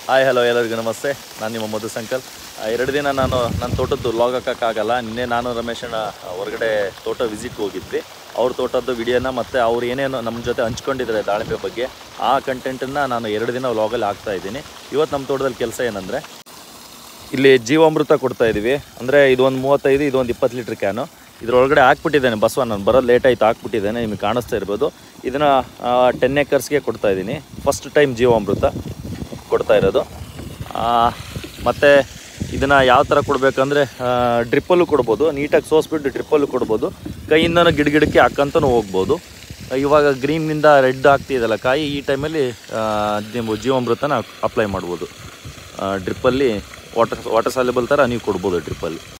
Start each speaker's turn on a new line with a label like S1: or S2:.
S1: hi hello ಎಲ್ಲರಿಗೂ ನಮಸ್ತೆ ನಾನು ನಿಮ್ಮ ಮಧು ಸಂಕಲ್ ಆ, ಎರಡು ದಿನ ನಾನು ನನ್ನ ತೋಟದ್ದು ಲಾಗ್ ಹಾಕೋಕ್ಕಾಗಲ್ಲ ನಿನ್ನೆ ನಾನು ರಮೇಶನ ಹೊರಗಡೆ ತೋಟ ವಿಸಿಟ್ಗೆ ಹೋಗಿದ್ವಿ ಅವ್ರ ತೋಟದ್ದು ವಿಡಿಯೋನ ಮತ್ತು ಅವ್ರು ಏನೇನು ನಮ್ಮ ಜೊತೆ ಹಂಚ್ಕೊಂಡಿದ್ದಾರೆ ದಾಳಿಂಬೆ ಬಗ್ಗೆ ಆ ಕಂಟೆಂಟನ್ನು ನಾನು ಎರಡು ದಿನ ವ್ಲಾಗಲ್ಲಿ ಹಾಕ್ತಾ ಇದ್ದೀನಿ ಇವತ್ತು ನಮ್ಮ ತೋಟದಲ್ಲಿ ಕೆಲಸ ಏನಂದರೆ ಇಲ್ಲಿ ಜೀವಾಮೃತ ಕೊಡ್ತಾ ಇದ್ದೀವಿ ಅಂದರೆ ಇದು ಒಂದು ಮೂವತ್ತೈದು ಇದು ಒಂದು ಇಪ್ಪತ್ತು ಲೀಟ್ರ್ ಕ್ಯಾನು ಇದರೊಳಗಡೆ ಹಾಕ್ಬಿಟ್ಟಿದ್ದೇನೆ ಬಸವ ನಾನು ಬರೋದು ಲೇಟ್ ಆಯಿತು ಹಾಕ್ಬಿಟ್ಟಿದ್ದೇನೆ ನಿಮಗೆ ಕಾಣಿಸ್ತಾ ಇರ್ಬೋದು ಇದನ್ನು ಟೆನ್ ಏಕರ್ಸ್ಗೆ ಕೊಡ್ತಾ ಇದ್ದೀನಿ ಫಸ್ಟ್ ಟೈಮ್ ಜೀವಾಮೃತ ಕೊಡ್ತಾ ಇರೋದು ಮತ್ತು ಇದನ್ನು ಯಾವ ಥರ ಕೊಡಬೇಕಂದ್ರೆ ಡ್ರಿಪ್ಪಲ್ಲೂ ಕೊಡ್ಬೋದು ನೀಟಾಗಿ ಸೋಸ್ಬಿಟ್ಟು ಡ್ರಿಪ್ಪಲ್ಲೂ ಕೊಡ್ಬೋದು ಕೈಯಿಂದನೂ ಗಿಡ ಗಿಡಕ್ಕೆ ಹಾಕ್ಕಂತನೂ ಹೋಗ್ಬೋದು ಇವಾಗ ಗ್ರೀನ್ನಿಂದ ರೆಡ್ ಆಗ್ತಿದೆಯಲ್ಲ ಕಾಯಿ ಈ ಟೈಮಲ್ಲಿ ನೀವು ಜೀವಾಮೃತನ ಅಪ್ಲೈ ಮಾಡ್ಬೋದು ಡ್ರಿಪ್ಪಲ್ಲಿ ವಾಟರ್ ವಾಟರ್ ಸಾಲ್ಯುಬಲ್ ಥರ ನೀವು ಕೊಡ್ಬೋದು ಡ್ರಿಪ್ಪಲ್ಲಿ